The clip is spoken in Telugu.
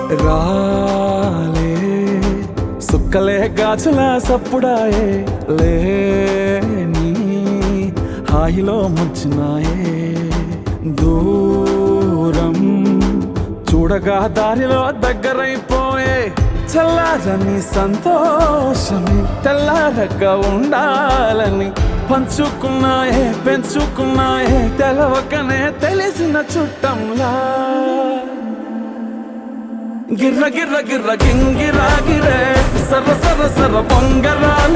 రాలే సుక్కలే గాజుల సప్పుడాయే లేని హాయిలో ముంచినాయే దూరం చూడగా దారిలో దగ్గరైపోయే చల్లారని సంతోషమే తెల్లారగా ఉండాలని పంచుకున్నాయే పెంచుకున్నాయే తెలవకనే తెలిసిన చుట్టంలా గిర్ర గిర్ర గిర్ర గింగిరా గిరే సర సర సర పొంగరాలు